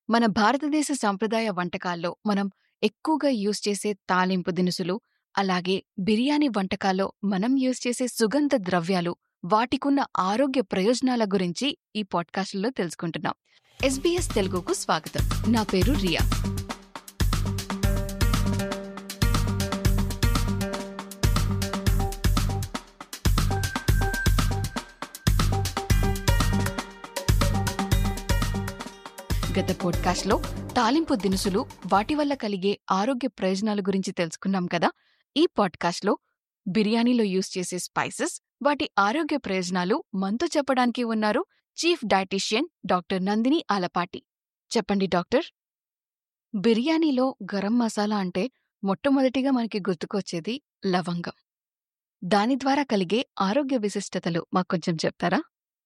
మన భారతదేశ సంప్రదాయ వంటకాల్లో మనం ఎక్కువగా యూజ్ చేసే తాలింపు దినుసులు, అలాగే బిర్యానీ వంటకాల్లో మనం యూజ్ చేసే సుగంధ ద్రవ్యాలు, వాటికున్న ఆరోగ్య ప్రయోజనాల గురించి ఈ పాడ్కాస్ట్లో తెలుసుకుంటున్నాం. ఎస్బీఎస్ తెలుగుకు స్వాగతం. నా పేరు రియా. గత పోడ్కాస్ట్లో తాలింపు దినుసులు, వాటి వల్ల కలిగే ఆరోగ్య ప్రయోజనాల గురించి తెలుసుకున్నాం కదా. ఈ పాడ్కాస్ట్లో బిర్యానీలో యూజ్ చేసే స్పైసెస్, వాటి ఆరోగ్య ప్రయోజనాలు మనతో చెప్పడానికి ఉన్నారు chief dietitian doctor Nandini Alapati. చెప్పండి డాక్టర్. బిర్యానీలో గరం మసాలా అంటే మొట్టమొదటిగా మనకి గుర్తుకొచ్చేది లవంగం. దాని ద్వారా కలిగే ఆరోగ్య విశిష్టతలు మాకు కొంచెం చెప్తారా?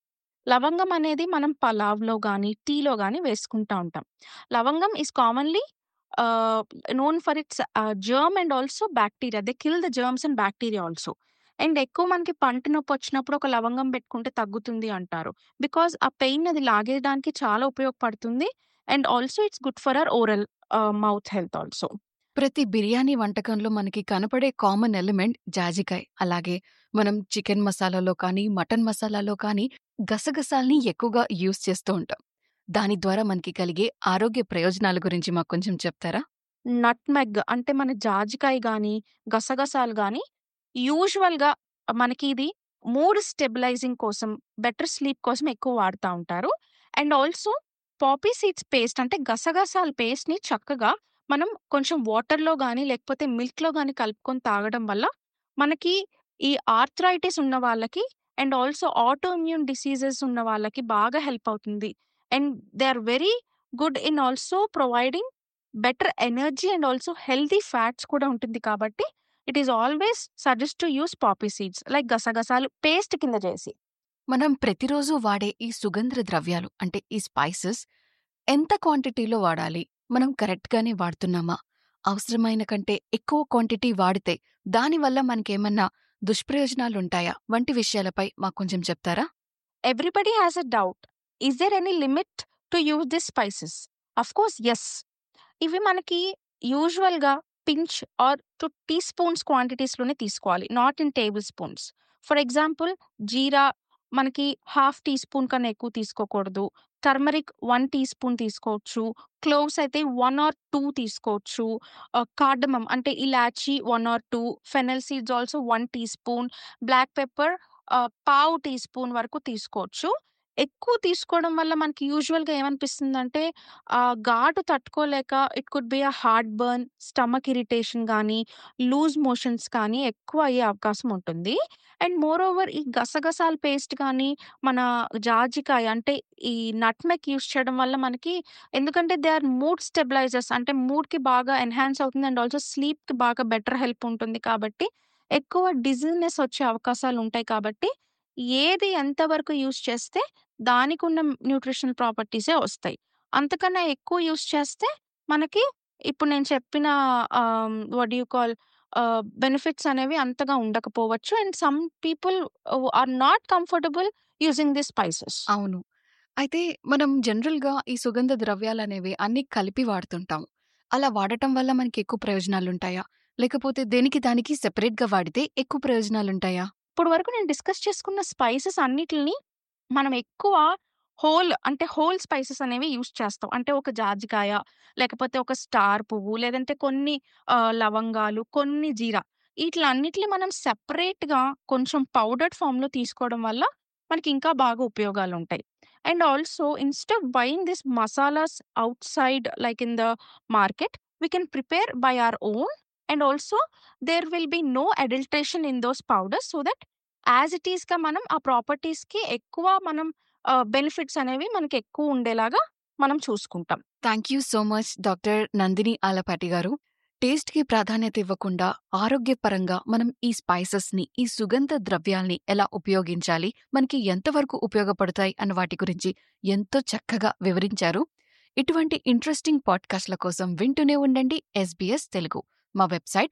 లవంగం అనేది మనం పలావ్‌లో గానీ, టీలో గానీ వేసుకుంటా ఉంటాం. లవంగం is commonly ah, known for its ah, germ and also bacteria. They kill the germs and bacteria also. And ఎక్కువ మనకి పంటి నొప్పొచ్చినప్పుడు ఒక లవంగం పెట్టుకుంటే తగ్గుతుంది అంటారు. బికాజ్ ఆ పెయిన్ అది లాగేయడానికి చాలా ఉపయోగపడుతుంది. And also it's good for our oral ah, mouth health also. ప్రతి బిర్యానీ వంటకంలో మనకి కనపడే కామన్ ఎలిమెంట్ జాజికాయ. అలాగే మనం చికెన్ మసాలాలో కానీ, మటన్ మసాలాలో కానీ గసగసాల్ని ఎక్కువగా యూజ్ చేస్తూ ఉంటాం. దాని ద్వారా మనకి కలిగే ఆరోగ్య ప్రయోజనాల గురించి మాకు కొంచెం చెప్తారా? నట్‌మెగ్ అంటే మన జాజికాయ గానీ, గసగసాలు గానీ యూజువల్‌గా మనకి ఇది మూడ్ స్టెబిలైజింగ్ కోసం, బెటర్ స్లీప్ కోసం ఎక్కువ వాడుతా ఉంటారు. And also poppy seeds paste అంటే గసగసాల పేస్ట్‌ని చక్కగా మనం కొంచెం వాటర్‌లో గానీ, లేకపోతే మిల్క్‌లో గానీ కలుపుకొని తాగడం వల్ల మనకి ఈ ఆర్థరైటిస్ ఉన్న వాళ్ళకి and also autoimmune diseases ఉన్న వాళ్ళకి బాగా హెల్ప్ అవుతుంది. And they are very good in also providing better energy and also healthy fats కూడా ఉంటుంది కాబట్టి it is always suggest to use poppy seeds like గసగసాలు పేస్ట్ కింద చేసి. మనం ప్రతిరోజు వాడే ఈ సుగంధ ద్రవ్యాలు అంటే ఈ స్పైసెస్ ఎంత క్వాంటిటీలో వాడాలి? మనం కరెక్ట్‌గానే వాడుతున్నామా? అవసరమైన కంటే ఎక్కువ క్వాంటిటీ వాడితే దానివల్ల మనకేమన్నా దుష్ప్రయోజనాలుంటాయా? వంటి విషయాలపై మాకు కొంచెం చెప్తారా? Everybody has a doubt. Is there any limit to use this spices? Of course yes. ఇవి మనకి యూజువల్‌గా పించ్ ఆర్ 2 టీ స్పూన్స్ క్వాంటిటీస్‌లోనే తీసుకోవాలి. Not in tablespoons. For example జీరా మనకి హాఫ్ టీ స్పూన్ కన్నా ఎక్కువ తీసుకోకూడదు. టర్మరిక్ 1 టీ స్పూన్ తీసుకోవచ్చు. క్లోవ్స్ అయితే 1 ఆర్ 2 తీసుకోవచ్చు. ఆహ్, కార్డమమ్ అంటే ఇలాచీ 1 or 2, fennel seeds also 1 teaspoon, black pepper ah, పావు టీ స్పూన్ వరకు తీసుకోవచ్చు. ఎక్కువ తీసుకోవడం వల్ల మనకి యూజువల్‌గా ఏమనిపిస్తుందంటే ఆహ్, ఘాటు తట్టుకోలేక it could be a heartburn, stomach irritation గానీ, లూజ్ మోషన్స్ కానీ ఎక్కువ అయ్యే అవకాశం ఉంటుంది. అండ్ మోర్ ఓవర్ ఈ గసగసాల పేస్ట్ గానీ, మన జాజికాయ అంటే ఈ నట్‌మెగ్ యూజ్ చేయడం వల్ల మనకి ఎందుకంటే దే ఆర్ మూడ్ స్టెబిలైజర్స్ అంటే మూడ్‌కి బాగా ఎన్హాన్స్ అవుతుంది. అండ్ ఆల్సో స్లీప్‌కి బాగా బెటర్ హెల్ప్ ఉంటుంది కాబట్టి ఎక్కువ డిజీనెస్ వచ్చే అవకాశాలుంటాయి కాబట్టి ఏది ఎంత వరకు యూజ్ చేస్తే దానికున్న న్యూట్రిషనల్ ప్రాపర్టీసే వస్తాయి. అంతకన్నా ఎక్కువ యూజ్ చేస్తే మనకి ఇప్పుడు నేను చెప్పిన ah, what do you call ah, benefits అనేవి అంతగా ఉండకపోవచ్చు. And some people are not comfortable using these spices. అవును. అయితే మనం జనరల్‌గా ఈ సుగంధ ద్రవ్యాలనేవి అన్నీ కలిపి వాడుతుంటాం. అలా వాడటం వల్ల మనకి ఎక్కువ ప్రయోజనాలుంటాయా? లేకపోతే దేనికి దానికి సెపరేట్‌గా వాడితే ఎక్కువ ప్రయోజనాలుంటాయా? ఇప్పుడు వరకు నేను డిస్కస్ చేసుకున్న స్పైసెస్ అన్నిటిలిని మనం ఎక్కువ హోల్ అంటే హోల్ స్పైసెస్ అనేవి యూజ్ చేస్తాం. అంటే ఒక జాజికాయ, లేకపోతే ఒక స్టార్ పువ్వు, లేదంటే కొన్ని ఆహ్, లవంగాలు, కొన్ని జీరా ఈటిలన్నిటిని మనం సెపరేట్‌గా కొంచెం పౌడర్డ్ ఫార్మ్‌లో తీసుకోవడం వల్ల మనకి ఇంకా బాగా ఉపయోగాలుంటాయి. And also instead of buying these masalas outside like in the market we can prepare by our own and also there will be no adulteration in those powders so that as it ఈస్‌గా మనం ఆ ప్రాపర్టీస్‌కి ఎక్కువ మనం ఆహ్, benefits అనేవి మనకి ఎక్కువ ఉండేలాగా మనం చూసుకుంటాం. Thank you so much doctor Nandini Alapati garu. టేస్ట్‌కి ప్రాధాన్యత ఇవ్వకుండా ఆరోగ్యపరంగా మనం ఈ స్పైసెస్‌ని, ఈ సుగంధ ద్రవ్యాల్ని ఎలా ఉపయోగించాలి? మనకి ఎంతవరకు ఉపయోగపడతాయి అన్న వాటి గురించి ఎంతో చక్కగా వివరించారు. ఇటువంటి ఇంట్రెస్టింగ్ పాడ్‌కాస్ట్‌ల కోసం వింటూనే ఉండండి ఎస్‌బీఎస్ తెలుగు. మా వెబ్‌సైట్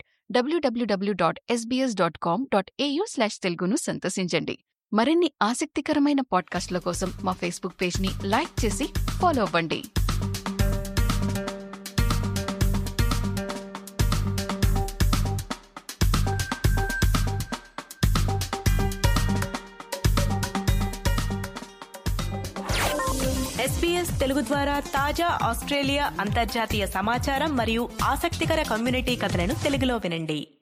www.sbs.com.au/తెలుగును సందర్శించండి. మరిన్ని ఆసక్తికరమైన పాడ్‌కాస్ట్‌ల కోసం మా ఫేస్‌బుక్ పేజ్‌ని లైక్ చేసి ఫాలో అవ్వండి. ఎస్బీఎస్ తెలుగు ద్వారా తాజా ఆస్ట్రేలియా అంతర్జాతీయ సమాచారం మరియు ఆసక్తికర కమ్యూనిటీ కథలను తెలుగులో వినండి